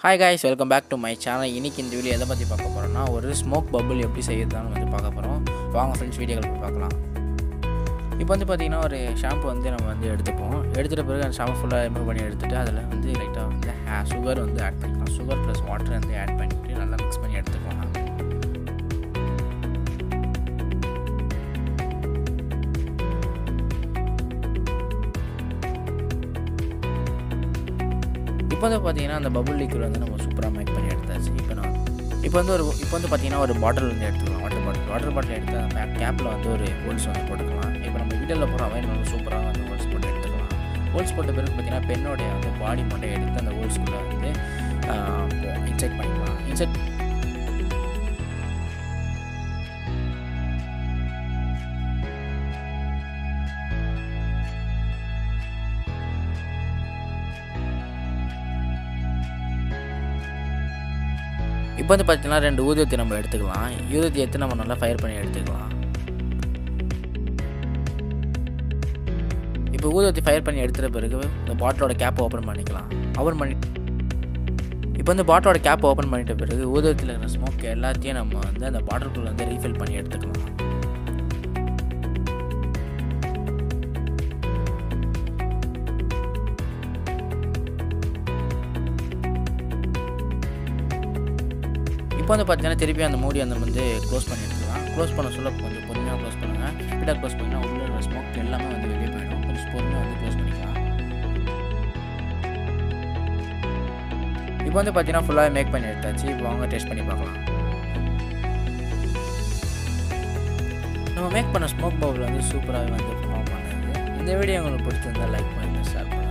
hi guys welcome back to my channel இன்னைக்கு இந்த video எதை பற்றி பார்க்க போகிறோம்னா ஒரு ஸ்மோக் பபுள் எப்படி செய்யறதான்னு வந்து பார்க்க போகிறோம் வாங்க ஃப்ரெண்ட்ஸ் வீடியோக்கள் போய் பார்க்கலாம் இப்போ வந்து பார்த்திங்கன்னா ஒரு ஷாம்பு வந்து நம்ம வந்து எடுத்துப்போம் எடுத்துகிட்ட பிறகு அந்த ஷாம்பு ஃபுல்லாக ரிமூவ் பண்ணி எடுத்துகிட்டு அதில் வந்து லைட்டாக வந்து சுகர் வந்து ஆட் பண்ணிக்கலாம் சுகர் ப்ளஸ் வாட்டர் வந்து ஆட் பண்ணிவிட்டு நல்லா மிக்ஸ் பண்ணி எடுத்துக்கலாம் இப்போ வந்து பார்த்தீங்கன்னா அந்த பபுள் லிக்விட் வந்து நம்ம சூப்பராக மேக் பண்ணி எடுத்தாச்சு இப்போ நான் இப்போ வந்து ஒரு இப்போ வந்து பார்த்தீங்கன்னா ஒரு பாட்டில் வந்து எடுத்துக்கலாம் வாட்டர் பாட்டில் வாட்டர் பாட்டில் எடுத்து அந்த கேப்பில் வந்து ஒரு ஹோல்ஸ் வந்து போட்டுக்கலாம் இப்போ நம்ம வீட்டில் போகிற அவைன் வந்து சூப்பராக வந்து ஹோல்ஸ் போட்டு எடுத்துக்கலாம் ஹோல்ஸ் போட்ட பிறகு பார்த்தீங்கன்னா பெண்ணோடைய வந்து பாடி மட்டும் எடுத்து அந்த ஹோல்ஸ்குள்ளே வந்து இன்செக்ட் பண்ணிக்கலாம் இன்செக்ட் இப்போ வந்து பார்த்தீங்கன்னா ரெண்டு ஊதியத்தை நம்ம எடுத்துக்கலாம் ஊதியத்தை எடுத்து நம்ம நல்லா ஃபயர் பண்ணி எடுத்துக்கலாம் இப்போ ஊதுவத்தி ஃபயர் பண்ணி எடுத்துகிட்ட பிறகு இந்த பாட்டிலோட கேப்பை ஓப்பன் பண்ணிக்கலாம் ஓப்பன் பண்ணி இப்போ வந்து பாட்டிலோட கேப் ஓப்பன் பண்ணிட்ட பிறகு ஊதுவத்தில் இருக்கிற ஸ்மோக் எல்லாத்தையும் நம்ம வந்து அந்த பாட்டிலுக்குள்ளே வந்து ரீஃபில் பண்ணி எடுத்துக்கலாம் இப்போ வந்து பார்த்தீங்கன்னா திருப்பி அந்த மூடி அந்த வந்து க்ளோஸ் பண்ணி எடுத்துக்கலாம் க்ளோஸ் பண்ண சொல்ல கொஞ்சம் பொறுமையாக க்ளோஸ் பண்ணுங்கள் ஸ்பீடாக க்ளோஸ் பண்ணிங்கன்னா உள்ள இருக்கிற ஸ்மோக் எல்லாமே வந்து வெளியே போயிடும் கொஞ்சம் பொறுமையாக வந்து க்ளோஸ் பண்ணிக்கலாம் இப்போ வந்து பார்த்தீங்கன்னா ஃபுல்லாக மேக் பண்ணி எடுத்தாச்சு இப்போ வாங்க டேஸ்ட் பண்ணி பார்க்கலாம் நம்ம மேக் பண்ண ஸ்மோக் பவுல் வந்து சூப்பராகவே வந்து ஃபார்ம் பண்ணுது இந்த வீடியோ உங்களுக்கு பிடிச்சிருந்தா லைக் பண்ணுங்கள் ஷேர் பண்ணுங்கள்